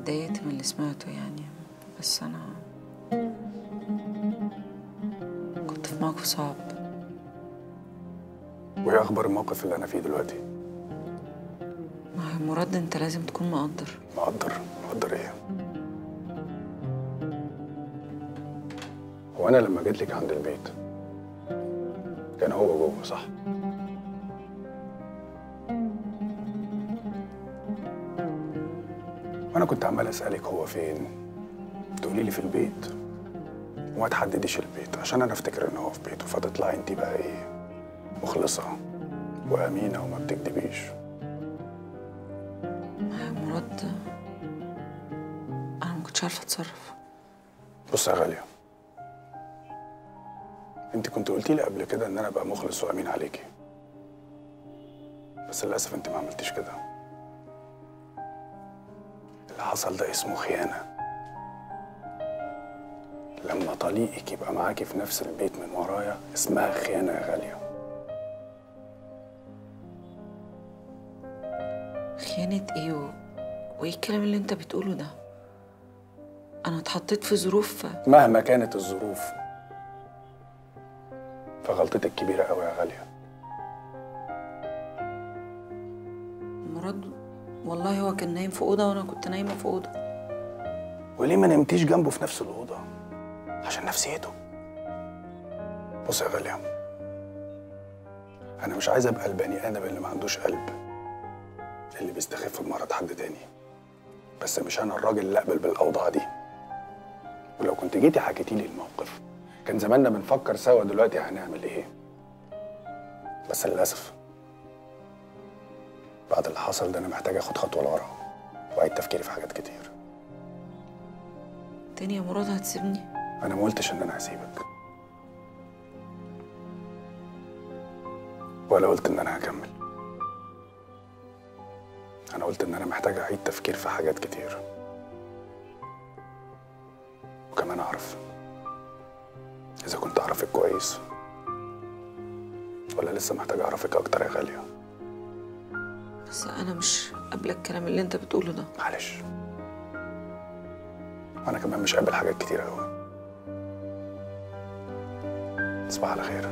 اتضايقت من اللي سمعته يعني بس انا كنت في موقف صعب وايه اخبار الموقف اللي انا فيه دلوقتي ما هي مراد انت لازم تكون مقدر مقدر مقدر ايه هو انا لما جيت لك عند البيت كان هو جوه صح وانا كنت عمال اسالك هو فين تقولي لي في البيت وما تحدديش البيت عشان انا افتكر ان هو في بيته فتطلعي انت بقى ايه مخلصه وامينه وما بتكدبيش ما هي مراد انا ما كنتش عارفه اتصرف بص يا غاليه انت كنت قلتي لي قبل كده ان انا ابقى مخلص وامين عليكي بس للاسف انت ما عملتيش كده اللي حصل ده اسمه خيانه لما طليقك يبقى معاكي في نفس البيت من ورايا اسمها خيانه يا غاليه خيانه ايه و... وايه الكلام اللي انت بتقوله ده انا اتحطيت في ظروف مهما كانت الظروف فغلطتك كبيره قوي يا غاليه مراد والله هو كان نايم في اوضه وانا كنت نايمه في اوضه وليه ما نمتيش جنبه في نفس الأوضة؟ عشان نفسيته. بص يا غالية أنا مش عايز أبقى البني آدم اللي ما عندوش قلب اللي بيستخف بمرض حد تاني بس مش أنا الراجل اللي أقبل بالأوضاع دي ولو كنت جيتي حكيتي لي الموقف كان زماننا بنفكر سوا دلوقتي هنعمل إيه بس للأسف بعد اللي حصل ده أنا محتاج آخد خطوة لورا وأعيد تفكيري في حاجات كتير تاني يا مراد هتسيبني انا ما قلتش ان انا هسيبك ولا قلت ان انا هكمل انا قلت ان انا محتاج اعيد تفكير في حاجات كتير وكمان اعرف اذا كنت اعرفك كويس ولا لسه محتاج اعرفك اكتر يا غاليه بس انا مش قابله الكلام اللي انت بتقوله ده معلش وانا كمان مش قابل حاجات كتير قوي تصبح على خير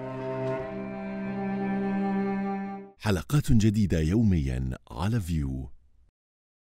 حلقات جديدة يوميا على فيو